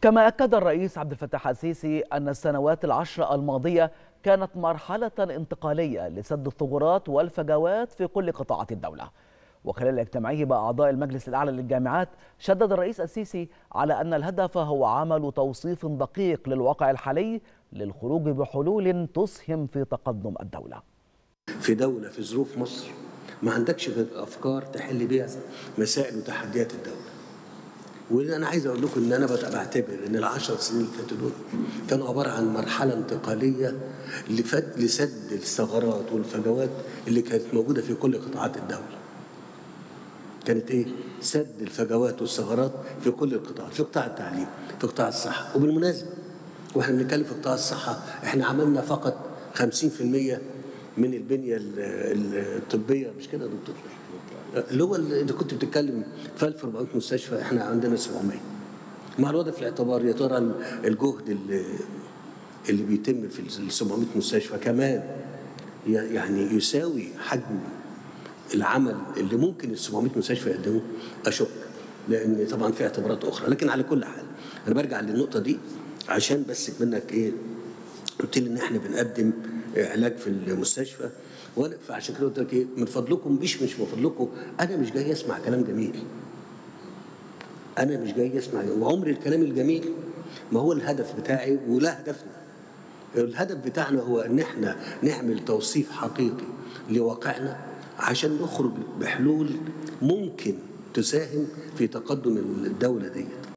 كما أكد الرئيس عبد الفتاح السيسي أن السنوات العشر الماضية كانت مرحلة انتقالية لسد الثغرات والفجوات في كل قطاعات الدولة وخلال اجتماعه بأعضاء المجلس الأعلى للجامعات شدد الرئيس السيسي على أن الهدف هو عمل توصيف دقيق للواقع الحالي للخروج بحلول تسهم في تقدم الدولة في دولة في ظروف مصر ما عندكش غير أفكار تحل بيها مسائل وتحديات الدولة واللي انا عايز اقول لكم ان انا بعتبر ان العشر سنين اللي فاتوا دول كانوا عباره عن مرحله انتقاليه لفد لسد الثغرات والفجوات اللي كانت موجوده في كل قطاعات الدوله. كانت ايه؟ سد الفجوات والثغرات في كل القطاعات، في قطاع التعليم، في قطاع الصحه، وبالمناسبه واحنا بنتكلم في قطاع الصحه احنا عملنا فقط 50% من البنيه الطبيه مش كده يا دكتور؟ اللي هو اللي كنت بتتكلم في 1400 مستشفى احنا عندنا 700 مع الوضع في الاعتبار يا ترى الجهد اللي اللي بيتم في ال 700 مستشفى كمان يعني يساوي حجم العمل اللي ممكن ال 700 مستشفى يقدموه اشك لان طبعا في اعتبارات اخرى لكن على كل حال انا برجع للنقطه دي عشان بس منك ايه قلت لي ان احنا بنقدم علاج في المستشفى وانا فعشان كده قلت لك ايه من فضلكم مش مش من فضلكم انا مش جاي اسمع كلام جميل انا مش جاي اسمع وعمر الكلام الجميل ما هو الهدف بتاعي ولا هدفنا الهدف بتاعنا هو ان احنا نعمل توصيف حقيقي لواقعنا عشان نخرج بحلول ممكن تساهم في تقدم الدوله ديت